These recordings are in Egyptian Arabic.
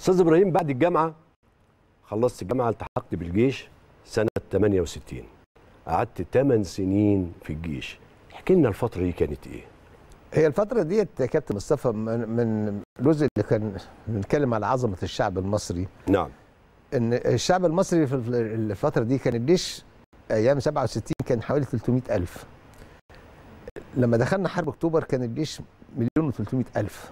استاذ ابراهيم بعد الجامعه خلصت الجامعه التحقت بالجيش سنه 68 قعدت 8 سنين في الجيش احكي لنا الفتره دي كانت ايه هي الفترة ديت يا كابتن مصطفى من من الجزء اللي كان بنتكلم على عظمة الشعب المصري نعم ان الشعب المصري في الفترة دي كان الجيش ايام 67 كان حوالي 300 ألف لما دخلنا حرب اكتوبر كان الجيش مليون و300 ألف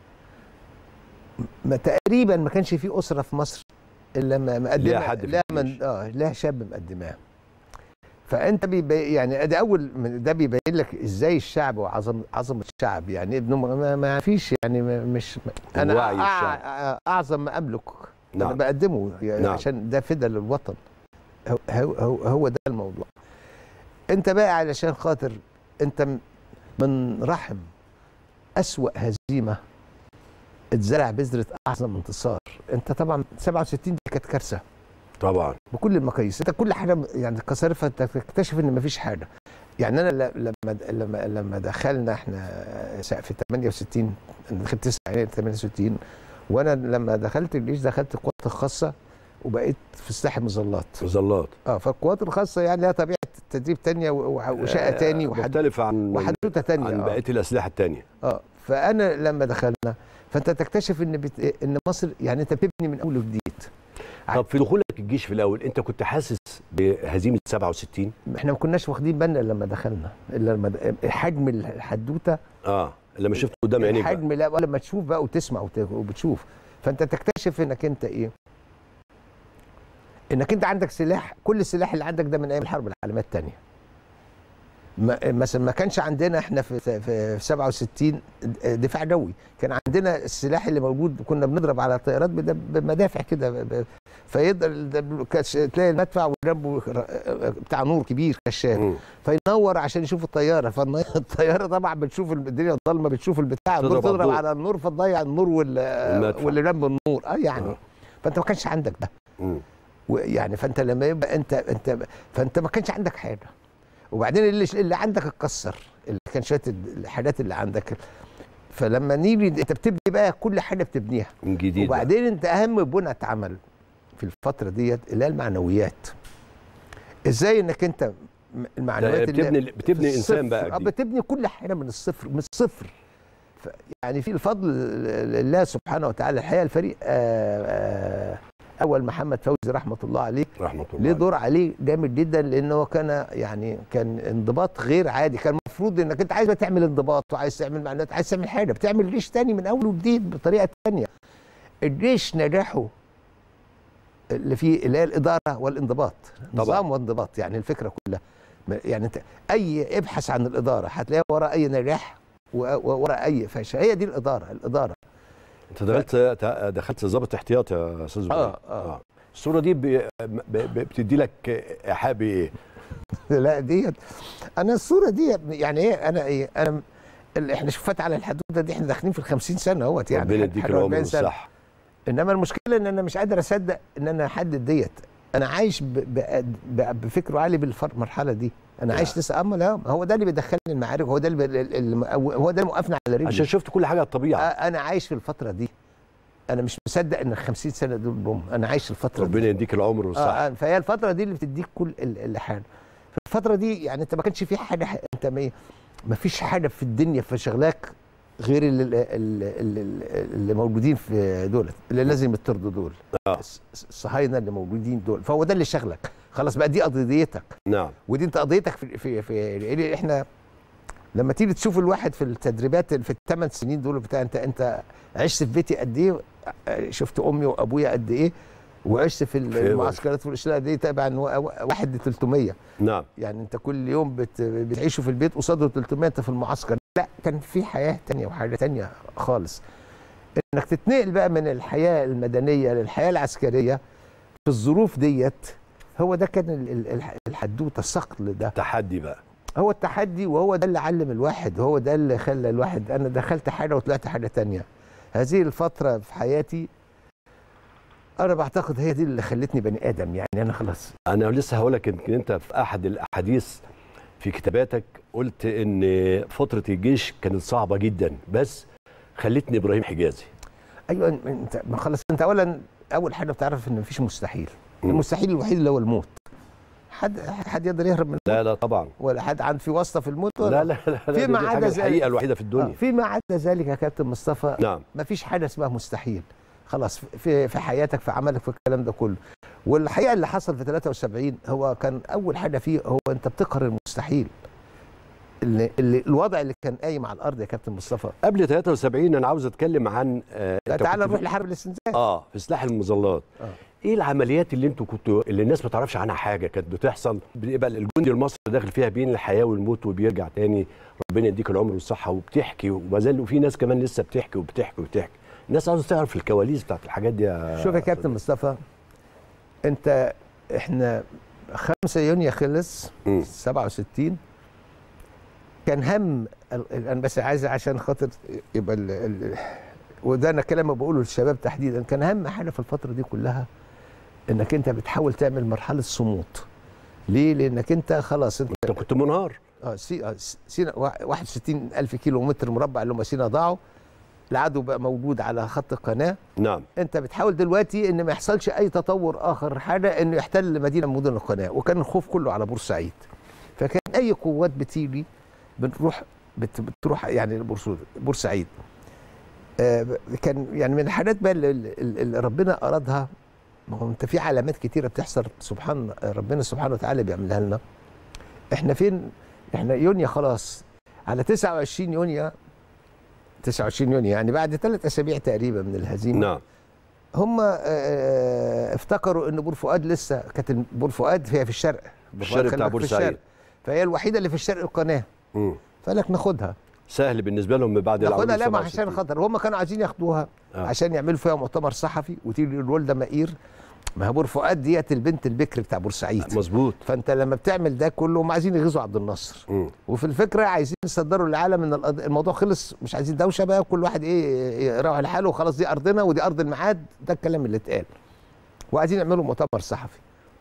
ما تقريبا ما كانش في أسرة في مصر الا ما مقدمه ليها حد في لها من الجيش. اه لها شاب مقدماه فانت بيبي يعني ده اول من- ده بيبين لك ازاي الشعب وعظمه عظمه الشعب يعني ابنه ما, ما فيش يعني ما- مش انا وعي أع- الشعب. اعظم ما املك انا نعم بقدمه يعني نعم. عشان ده فدا للوطن هو, هو, هو, هو ده الموضوع انت بقى علشان خاطر انت م- من رحم اسوا هزيمه اتزرع بذره اعظم انتصار انت طبعا 67 دي كانت كارثه طبعا بكل المقاييس انت كل حاجه يعني كصرفه انت تكتشف ان مفيش حاجه يعني انا ل- لما لما لما دخلنا احنا في 68 انا دخلت 9 يناير 68 وانا لما دخلت الجيش دخلت القوات الخاصه وبقيت في سلاح المظلات مظلات اه فالقوات الخاصه يعني لها طبيعه تدريب تانية و- و- وشقه تاني وحد مختلفة عن وحدوته تانية عن آه. بقيه الاسلحه الثانيه اه فانا لما دخلنا فانت تكتشف ان بت... ان مصر يعني انت بتبني من اول وجديد طب في دخولك الجيش في الاول انت كنت حاسس بهزيمه 67 احنا ما كناش واخدين بالنا لما دخلنا الا لما د- حجم الحدوته اه لما شفت قدام عينيك بقى. الحجم لا ولا ما تشوف بقى وتسمع وت- وبتشوف فانت تكتشف انك انت ايه انك انت عندك سلاح كل السلاح اللي عندك ده من ايام الحرب العالميه الثانيه مثلا ما كانش عندنا احنا في في في 67 دفاع جوي كان عندنا السلاح اللي موجود كنا بنضرب على الطيارات بد- بمدافع كده ب- ب- فيقدر ده- كاش- تلاقي المدفع وجنبه ر- بتاع نور كبير كشاف مم. فينور عشان يشوف الطياره فالطياره طبعا بتشوف الدنيا ضلمه بتشوف البتاع النور تضرب على تضرب الضوء. على النور فتضيع النور وال والمدفع. واللي جنب النور اه يعني آه. فانت ما كانش عندك ده مم. ويعني فانت لما يبقى انت انت فانت ما كانش عندك حاجه وبعدين اللي اللي عندك اتكسر اللي كان شويه الحاجات اللي عندك فلما نيجي انت بتبني بقى كل حاجه بتبنيها من جديد بقى. وبعدين انت اهم بنى اتعمل في الفتره ديت اللي هي المعنويات ازاي انك انت م- المعنويات ده بتبني بتبني في انسان الصفر. بقى اه جديد. بتبني كل حاجه من الصفر من الصفر ف يعني في الفضل لله سبحانه وتعالى الحقيقه الفريق آه آه اول محمد فوزي رحمه الله عليه رحمه الله ليه عليه. دور عليه جامد جدا لان هو كان يعني كان انضباط غير عادي كان المفروض انك انت عايز بقى تعمل انضباط وعايز تعمل معنويات عايز تعمل حاجه بتعمل جيش تاني من اول وجديد بطريقه تانيه الجيش نجاحه اللي فيه اللي هي الاداره والانضباط طبعاً. نظام وانضباط يعني الفكره كلها ما- يعني انت اي ابحث عن الاداره هتلاقيها ورا اي نجاح و- وورا اي فشل هي دي الاداره الاداره انت دخلت دخلت ضابط احتياط يا استاذ إبراهيم. اه اه الصوره دي ب- ب- ب- بتدي لك ايحاء بايه؟ لا ديت انا الصوره دي يعني ايه انا ايه انا ال- احنا شوفت على الحدوده دي احنا داخلين في ال 50 سنه اهوت يعني ربنا يديك حاجة 40 العمر سنة. والصحه انما المشكله ان انا مش قادر اصدق ان انا احدد ديت انا عايش ب... ب... ب... بفكره عالي بالمرحله دي انا لا. عايش لسه اما لا هو ده اللي بيدخلني المعارك هو ده اللي بي... اللي- هو ده اللي موقفنا على رجلي عشان شفت كل حاجه على الطبيعه آه، انا عايش في الفتره دي انا مش مصدق ان ال 50 سنه دول بوم انا عايش الفتره دي ربنا يديك العمر والصحه اه آه، فهي الفتره دي اللي بتديك كل ال- الحاجه في الفتره دي يعني انت ما كانش في حاجه انت ما ما فيش حاجه في الدنيا في شغلاك غير اللي, اللي, اللي, اللي موجودين في دول اللي لازم يطردوا دول آه. الص- الصهاينه اللي موجودين دول فهو ده اللي شغلك خلاص بقى دي قضيتك نعم ودي انت قضيتك في في في احنا لما تيجي تشوف الواحد في التدريبات اللي في الثمان سنين دول بتاع انت انت عشت في بيتي قد ايه شفت امي وابويا قد ايه وعشت في المعسكرات في الاشتراك دي طبعا واحد ل 300 نعم يعني انت كل يوم بت بتعيشوا في البيت قصاده 300 انت في المعسكر لا كان في حياه تانية وحاجه تانية خالص انك تتنقل بقى من الحياه المدنيه للحياه العسكريه في الظروف ديت هو ده كان ال- ال- الح- الحدوته الصقل ده تحدي بقى هو التحدي وهو ده اللي علم الواحد هو ده اللي خلى الواحد انا دخلت حاجه وطلعت حاجه تانية هذه الفتره في حياتي انا بعتقد هي دي اللي خلتني بني ادم يعني انا خلاص انا لسه هقول لك يمكن انت في احد الاحاديث في كتاباتك قلت ان فتره الجيش كانت صعبه جدا بس خلتني ابراهيم حجازي ايوه انت ما خلص انت اولا اول حاجه بتعرف ان مفيش مستحيل مم. المستحيل الوحيد اللي هو الموت حد حد يقدر يهرب من لا لا طبعا ولا حد عند في واسطه في الموت ولا لا لا لا, لا فيما دي عدا الحاجة ذلك- الحقيقه الوحيده في آه، الدنيا فيما عدا ذلك يا كابتن مصطفى نعم ما فيش حاجه اسمها مستحيل خلاص في في حياتك في عملك في الكلام ده كله والحقيقه اللي حصل في 73 هو كان اول حاجه فيه هو انت بتقهر المستحيل اللي, اللي الوضع اللي كان قايم على الارض يا كابتن مصطفى قبل 73 انا عاوز اتكلم عن آه أنت تعال كنت نروح في- لحرب الاستنزاف اه في سلاح المظلات آه. ايه العمليات اللي انتوا كنتوا اللي الناس ما تعرفش عنها حاجه كانت بتحصل بيبقى الجندي المصري داخل فيها بين الحياه والموت وبيرجع تاني ربنا يديك العمر والصحه وبتحكي وما زال في ناس كمان لسه بتحكي وبتحكي وبتحكي الناس عاوزه تعرف الكواليس بتاعت الحاجات دي يا شوف يا كابتن مصطفى انت احنا 5 يونيو خلص مم. 67 كان هم ال- ال- انا بس عايز عشان خاطر يبقى ال ال وده انا كلام بقوله للشباب تحديدا كان اهم حاجه في الفتره دي كلها انك انت بتحاول تعمل مرحله صمود ليه؟ لانك انت خلاص انت انت كنت منهار اه سي آه س- سينا وا- 61 الف كيلو متر مربع اللي هم سينا ضاعوا العدو بقى موجود على خط القناه نعم انت بتحاول دلوقتي ان ما يحصلش اي تطور اخر حاجه انه يحتل مدينه من مدن القناه وكان الخوف كله على بورسعيد فكان اي قوات بتيجي بنروح بت بتروح يعني بورسعيد بورسعيد آه كان يعني من الحاجات بقى اللي, اللي اللي ربنا ارادها ما هو انت في علامات كتيره بتحصل سبحان ربنا سبحانه وتعالى بيعملها لنا احنا فين احنا يونيو خلاص على 29 يونيو 29 يونيو يعني بعد ثلاث اسابيع تقريبا من الهزيمه نعم هم آه، افتكروا ان بور فؤاد لسه كانت بور فؤاد هي في الشرق بور فؤاد الشرق خلي بتاع بالك في بورسعيد. الشرق. فهي الوحيده اللي في الشرق القناه مم. فقال لك ناخدها سهل بالنسبه لهم بعد ناخدها العودة لا ما 67. عشان خاطر هم كانوا عايزين ياخدوها آه. عشان يعملوا فيها مؤتمر صحفي وتيجي الولده مقير ما هي بور فؤاد ديت البنت البكر بتاع بورسعيد مظبوط فانت لما بتعمل ده كله هم عايزين يغيظوا عبد الناصر مم. وفي الفكره عايزين يصدروا للعالم ان القض- الموضوع خلص مش عايزين دوشه بقى كل واحد ايه يروح لحاله وخلاص دي ارضنا ودي ارض الميعاد ده الكلام اللي اتقال وعايزين يعملوا مؤتمر صحفي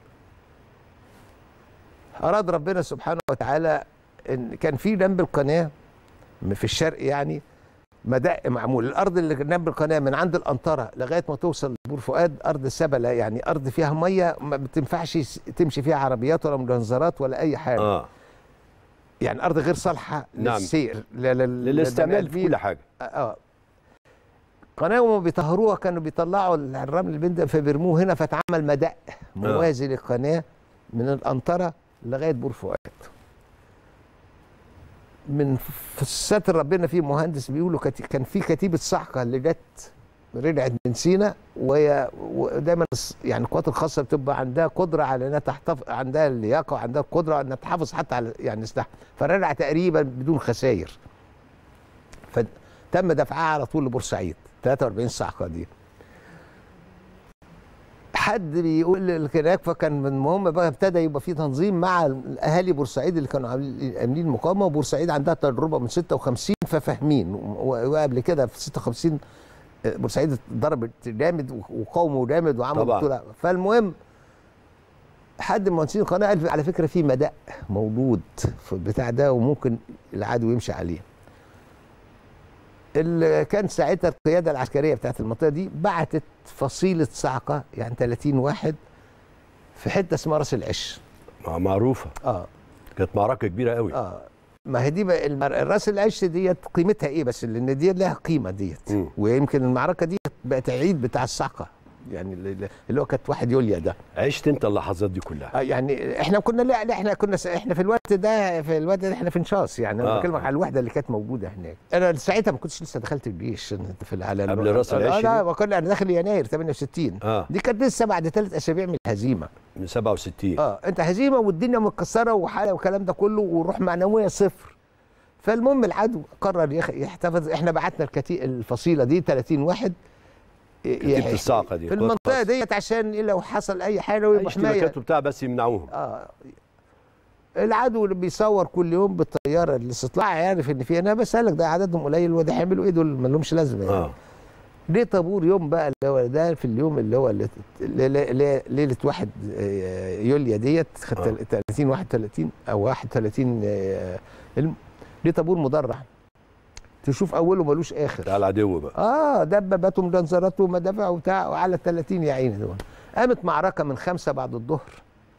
اراد ربنا سبحانه وتعالى ان كان في جنب القناه في الشرق يعني مدق معمول الارض اللي جنب القناه من عند الانطره لغايه ما توصل لبور فؤاد ارض سبله يعني ارض فيها ميه ما بتنفعش تمشي فيها عربيات ولا منظرات ولا اي حاجه اه يعني ارض غير صالحه نعم. للسير ل- لل- للاستعمال في للبني كل حاجه اه قناه وما بيطهروها كانوا بيطلعوا الرمل البند فبيرموه هنا فتعمل مدق موازي للقناه من الانطره لغايه بور فؤاد من في ستر ربنا في مهندس بيقولوا كت- كان في كتيبه صعقه اللي جت رجعت من سينا وهي ودايما الص- يعني القوات الخاصه بتبقى عندها قدره على انها تحتفظ عندها اللياقه وعندها القدره انها تحافظ حتى على يعني سلاح فرجع تقريبا بدون خسائر فتم دفعها على طول لبورسعيد 43 صعقه دي حد بيقول هناك فكان من المهم بقى ابتدى يبقى في تنظيم مع اهالي بورسعيد اللي كانوا عاملين عاملين المقاومه وبورسعيد عندها تجربه من 56 ففاهمين و- وقبل كده في 56 بورسعيد ضربت جامد وقاوموا جامد وعملوا طبعاً. بطوله فالمهم حد من مهندسين القناه قال على فكره في مدق موجود في البتاع ده وممكن العدو يمشي عليه اللي كان ساعتها القياده العسكريه بتاعت المنطقه دي بعتت فصيله صعقه يعني 30 واحد في حته اسمها راس العش مع- معروفه اه كانت معركه كبيره قوي اه ما هي دي بقى المر... الراس العش ديت قيمتها ايه بس لان دي لها قيمه ديت مم. ويمكن المعركه دي بقت عيد بتاع الصعقه يعني اللي اللي هو كانت واحد يوليا ده عشت انت اللحظات دي كلها آه يعني احنا كنا لا, لا احنا كنا س- احنا في الوقت ده في الوقت ده احنا في نشاص يعني انا آه. بكلمك على الوحده اللي كانت موجوده هناك انا ساعتها ما كنتش لسه دخلت الجيش انت في على قبل راس العش اه لا دي؟ ما كنا انا داخل يناير 68 اه دي كانت لسه بعد ثلاث اسابيع من الهزيمه من 67 اه انت هزيمه والدنيا متكسره وحاله والكلام ده كله وروح معنويه صفر فالمهم العدو قرر يخ- يحتفظ احنا بعتنا الكتي... الفصيله دي 30 واحد ي- كتيبه يح- الصاعقه دي في قوات المنطقه خاصة. ديت عشان إيه لو حصل اي حاجه اي ويبقى حمايه اشتباكات وبتاع بس يمنعوهم اه العدو اللي بيصور كل يوم بالطياره الاستطلاع يعرف ان في انا بسالك ده عددهم قليل وده هيعملوا ايه دول ما لهمش لازمه يعني. اه ليه طابور يوم بقى اللي هو ده في اليوم اللي هو اللي ليله, ليلة, ليلة واحد آه، يوليا ديت آه. 30 31 او 31 آه، الم- ليه طابور مدرع تشوف اوله ملوش اخر بتاع العدو بقى اه دبابات ومجنزرات ومدافع وبتاع وعلى 30 يا عيني دول قامت معركه من خمسة بعد الظهر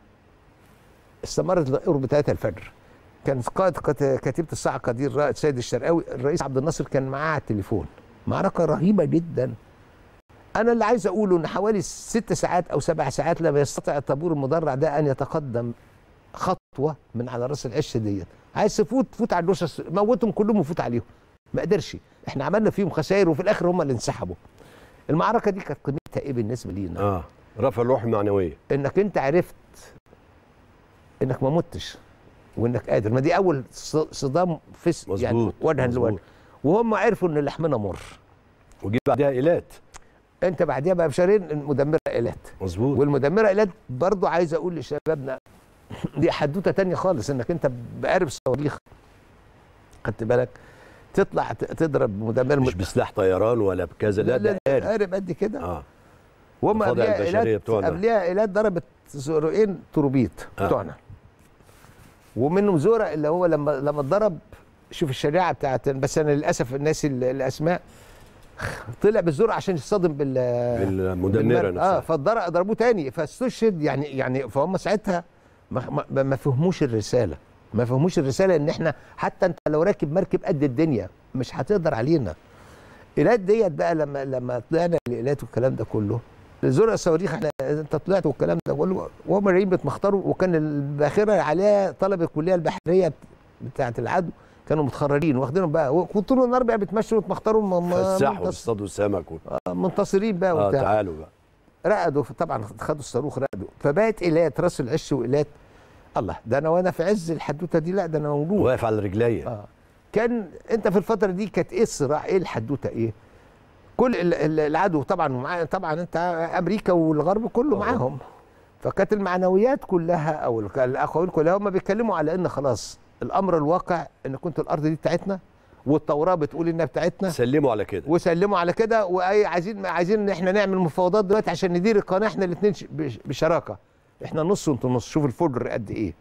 استمرت لقرب 3 الفجر كان قائد قت- كتيبه الساعه قدير رائد سيد الشرقاوي الرئيس عبد الناصر كان معاه على التليفون معركه رهيبه جدا انا اللي عايز اقوله ان حوالي ست ساعات او سبع ساعات لم يستطع الطابور المدرع ده ان يتقدم خطوه من على راس العش ديت عايز تفوت فوت على الجثث موتهم كلهم وفوت عليهم ما قدرش احنا عملنا فيهم خسائر وفي الاخر هم اللي انسحبوا المعركه دي كانت قيمتها ايه بالنسبه لينا اه رفع الروح المعنويه انك انت عرفت انك ما متش وانك قادر ما دي اول ص- صدام فس يعني مظبوط وجها مظبوط. لوجه وهم عرفوا ان لحمنا مر وجي بعدها ايلات انت بعديها بقى بشهرين المدمره ايلات مظبوط والمدمره ايلات برضو عايز اقول لشبابنا دي حدوته تانية خالص انك انت بقارب صواريخ خدت بالك تطلع ت- تضرب مدمر مش بسلاح طيران ولا بكذا لا ده قارب قارب قد كده اه وهم الفضاء قبلها البشرية ايلات بتوعنا. قبلها ايلات ضربت زورقين تروبيت آه. بتوعنا ومنهم زورق اللي هو لما لما اتضرب شوف الشريعه بتاعت بس انا للاسف الناس ال- الاسماء طلع بالزرع عشان يصطدم بال بالمدمره بالمر- اه نفسها فضرب ضربوه تاني فاستشهد يعني يعني فهم ساعتها ما, ما, ما فهموش الرساله ما فهموش الرساله ان احنا حتى انت لو راكب مركب قد الدنيا مش هتقدر علينا ايلات ديت بقى لما لما طلعنا الايلات والكلام ده كله زرع الصواريخ احنا انت طلعت والكلام ده كله وهم رايحين بيتمخطروا وكان الباخره عليها طلب الكليه البحريه بتاعه العدو كانوا متخرجين واخدينهم بقى وطول النهار بقى بيتمشوا ويتمخطروا م- م- فسحوا منتص- واصطادوا السمك و... آه، منتصرين بقى اه وبتاع تعالوا بقى رقدوا طبعا خدوا الصاروخ رقدوا فبقت ايلات راس العش وايلات الله ده انا وانا في عز الحدوته دي لا ده انا موجود واقف على رجليا اه كان انت في الفتره دي كانت ايه الصراع ايه الحدوته ايه كل ال- ال- العدو طبعا معاه طبعا انت امريكا والغرب كله آه. معاهم فكانت المعنويات كلها او ال- الاقاويل كلها هم بيتكلموا على ان خلاص الامر الواقع ان كنت الارض دي بتاعتنا والتوراه بتقول انها بتاعتنا سلموا على كده وسلموا على كده واي عايزين عايزين ان احنا نعمل مفاوضات دلوقتي عشان ندير القناه احنا الاثنين بشراكه احنا نص وانتوا نص شوف الفجر قد ايه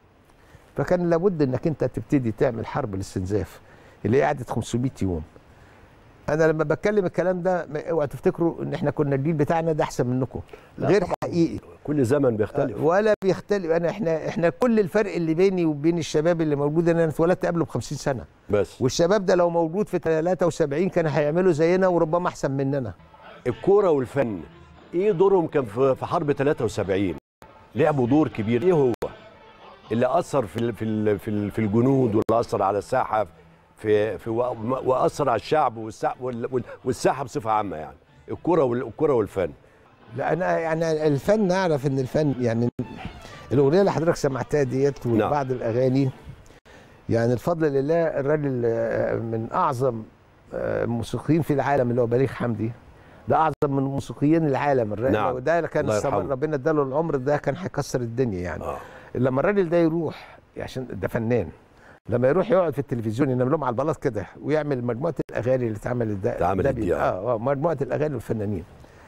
فكان لابد انك انت تبتدي تعمل حرب الاستنزاف اللي هي قعدت 500 يوم انا لما بتكلم الكلام ده ما- اوعوا تفتكروا ان احنا كنا الجيل بتاعنا ده احسن منكم لا غير طبعاً. حقيقي كل زمن بيختلف ولا بيختلف انا احنا احنا كل الفرق اللي بيني وبين الشباب اللي موجود انا اتولدت قبله ب 50 سنه بس والشباب ده لو موجود في 73 كان هيعملوا زينا وربما احسن مننا الكوره والفن ايه دورهم كان في في حرب 73 لعبوا دور كبير ايه هو اللي اثر في ال- في ال- في ال- في الجنود واللي اثر على الساحه في في و- واثر على الشعب والسا- وال- وال- والساحه بصفه عامه يعني الكوره وال- الكوره والفن لا انا يعني الفن اعرف ان الفن يعني الاغنيه اللي حضرتك سمعتها ديت نعم. وبعض الاغاني يعني الفضل لله الراجل آه، من اعظم آه، الموسيقيين في العالم اللي هو بليغ حمدي ده اعظم من موسيقيين العالم الراجل نعم. وده كان الله استمر يرحمه. ربنا اداله العمر ده كان هيكسر الدنيا يعني اه لما الراجل ده يروح عشان ده فنان لما يروح يقعد في التلفزيون ينام لهم على البلاط كده ويعمل مجموعه الاغاني اللي اتعملت ده اتعملت ده دي، بي- آه. اه آه، مجموعه الاغاني والفنانين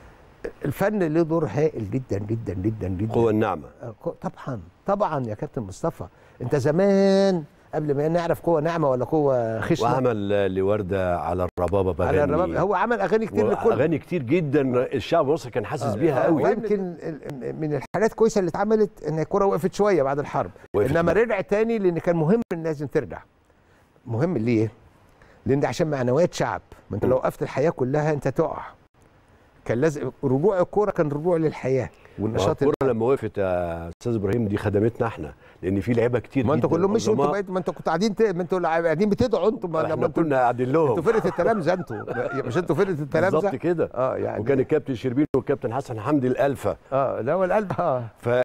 الفن له دور هائل جدا جدا جدا جدا قوة النعمة آه، قو- طبعا طبعا يا كابتن مصطفى انت زمان قبل ما نعرف قوه ناعمه ولا قوه خشنه وعمل آه، لوردة على الربابة بغني على الرباب هو عمل اغاني كتير لكل اغاني كتير جدا الشعب المصري كان حاسس بيها آه، قوي ويمكن ال- من الحاجات كويسه اللي اتعملت ان الكوره وقفت شويه بعد الحرب وقفت انما بقى. رجع تاني لان كان مهم ان لازم ترجع مهم ليه؟ لان ده عشان معنويات شعب ما انت لو وقفت الحياه كلها انت تقع كان لازم رجوع الكوره كان رجوع للحياه والنشاط الكوره لما وقفت يا استاذ ابراهيم دي خدمتنا احنا لان في لعيبه كتير ما انتوا جداً كلهم مشوا انتوا عظماء. بقيتوا ما انتوا كنتوا قاعدين ت- ما انتوا قاعدين بتدعوا انتوا ما لما احنا انتوا كنا قاعدين انتوا لهم فرقه التلامذه انتوا مش انتوا فرقه التلامذه بالظبط كده اه يعني وكان الكابتن شربين والكابتن حسن حمدي الالفه اه لا هو القلب اه ف